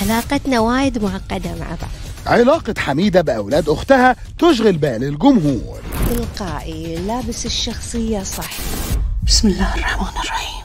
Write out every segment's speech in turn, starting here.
علاقتنا وايد معقدة مع بعض علاقة حميدة بأولاد أختها تشغل بال الجمهور تلقائي لابس الشخصية صح بسم الله الرحمن الرحيم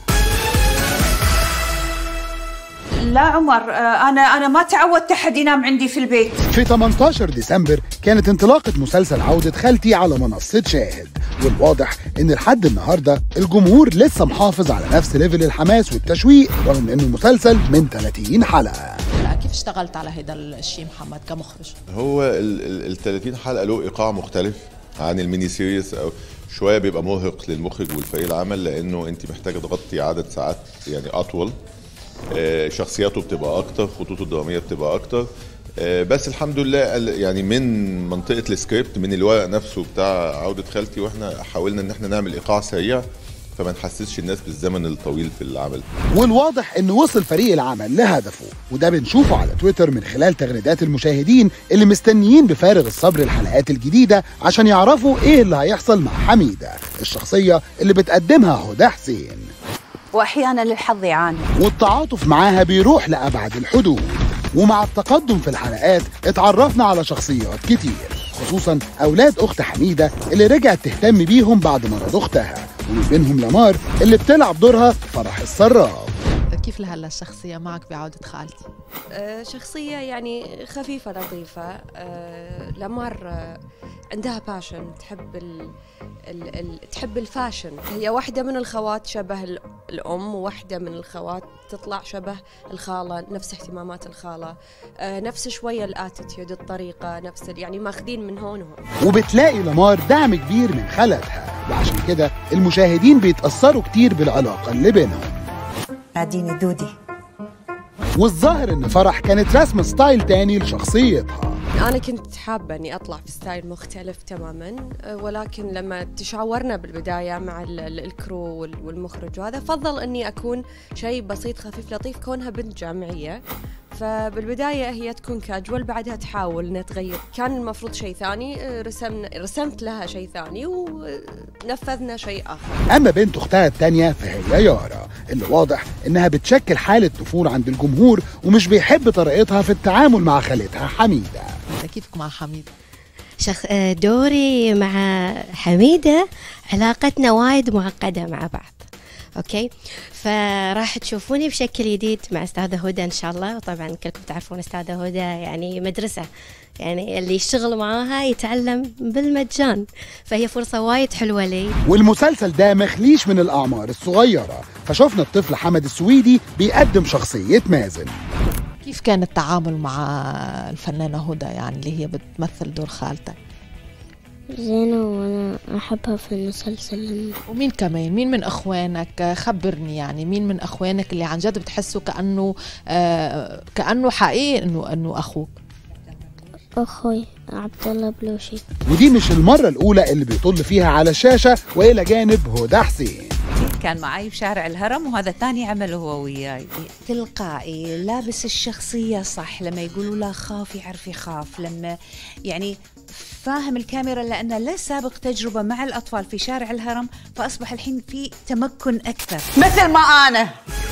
لا عمر آه، انا انا ما تعودت احد ينام عندي في البيت في 18 ديسمبر كانت انطلاقة مسلسل عودة خالتي على منصة شاهد والواضح ان لحد النهاردة الجمهور لسه محافظ على نفس ليفل الحماس والتشويق رغم انه مسلسل من 30 حلقة لا كيف اشتغلت على هذا الشيء محمد كمخرج هو ال 30 حلقه له ايقاع مختلف عن الميني سيريز او شويه بيبقى مرهق للمخرج والفريق العمل لانه انت محتاجه تغطي عدد ساعات يعني اطول آه، شخصياته بتبقى اكتر خطوطه الدراميه بتبقى اكتر آه، بس الحمد لله ال- يعني من منطقه السكريبت من الورق نفسه بتاع عوده خالتي واحنا حاولنا ان احنا نعمل ايقاع سريع فما نحسسش الناس بالزمن الطويل في العمل والواضح ان وصل فريق العمل لهدفه وده بنشوفه على تويتر من خلال تغريدات المشاهدين اللي مستنيين بفارغ الصبر الحلقات الجديدة عشان يعرفوا ايه اللي هيحصل مع حميدة الشخصية اللي بتقدمها هدى حسين واحيانا الحظ يعاني والتعاطف معاها بيروح لأبعد الحدود ومع التقدم في الحلقات اتعرفنا على شخصيات كتير خصوصا أولاد أخت حميدة اللي رجعت تهتم بيهم بعد مرض أختها ومن بينهم لمار اللي بتلعب دورها فرح الصراف كيف لهلا الشخصيه معك بعوده خالتي آه، شخصية يعني خفيفة لطيفة آه، لمار آه، عندها باشن تحب ال... ال... ال... تحب الفاشن هي واحدة من الخوات شبه ال- الأم وواحدة من الخوات تطلع شبه الخالة نفس اهتمامات الخالة آه، نفس شوية الاتيتيود الطريقة نفس ال... يعني ماخذين من هون وهون وبتلاقي لمار دعم كبير من خالتها وعشان كده المشاهدين بيتأثروا كتير بالعلاقة اللي بينهم ناديني دودي والظاهر ان فرح كانت رسم ستايل تاني لشخصيتها أنا كنت حابة إني أطلع في ستايل مختلف تماما أه، ولكن لما تشاورنا بالبداية مع ال- ال- الكرو وال- والمخرج وهذا فضل إني أكون شيء بسيط خفيف لطيف كونها بنت جامعية فبالبداية هي تكون كاجوال بعدها تحاول إنها تغير كان المفروض شيء ثاني أه، رسمنا رسمت لها شيء ثاني ونفذنا شيء آخر اما بنت اختها التانية فهي يارا اللي واضح انها بتشكل حالة نفور عند الجمهور ومش بيحب طريقتها في التعامل مع خالتها حميدة كيفك مع حميد شخ... آه، دوري مع حميدة علاقتنا وايد معقدة مع بعض اوكي فراح تشوفوني بشكل جديد مع استاذة هدى ان شاء الله وطبعا كلكم تعرفون استاذة هدى يعني مدرسة يعني اللي يشتغل معاها يتعلم بالمجان فهي فرصة وايد حلوة لي والمسلسل ده مخليش من الأعمار الصغيرة فشفنا الطفل حمد السويدي بيقدم شخصية مازن كيف كان التعامل مع الفنانه هدى يعني اللي هي بتمثل دور خالتك زينة وأنا أحبها في المسلسل ومين كمان مين من اخوانك خبرني يعني مين من اخوانك اللي عن جد بتحسه كانه آه كانه حقيقي انه انه اخوك أخوي عبد الله بلوشي ودي مش المرة الأولى اللي بيطل فيها على الشاشة وإلى جانب هدى حسين كان معي بشارع الهرم وهذا ثاني عمل هو وياي تلقائي لابس الشخصية صح لما يقولوا لا خاف يعرف يخاف لما يعني فاهم الكاميرا لأنه له سابق تجربة مع الأطفال في شارع الهرم فأصبح الحين في تمكن أكثر مثل ما أنا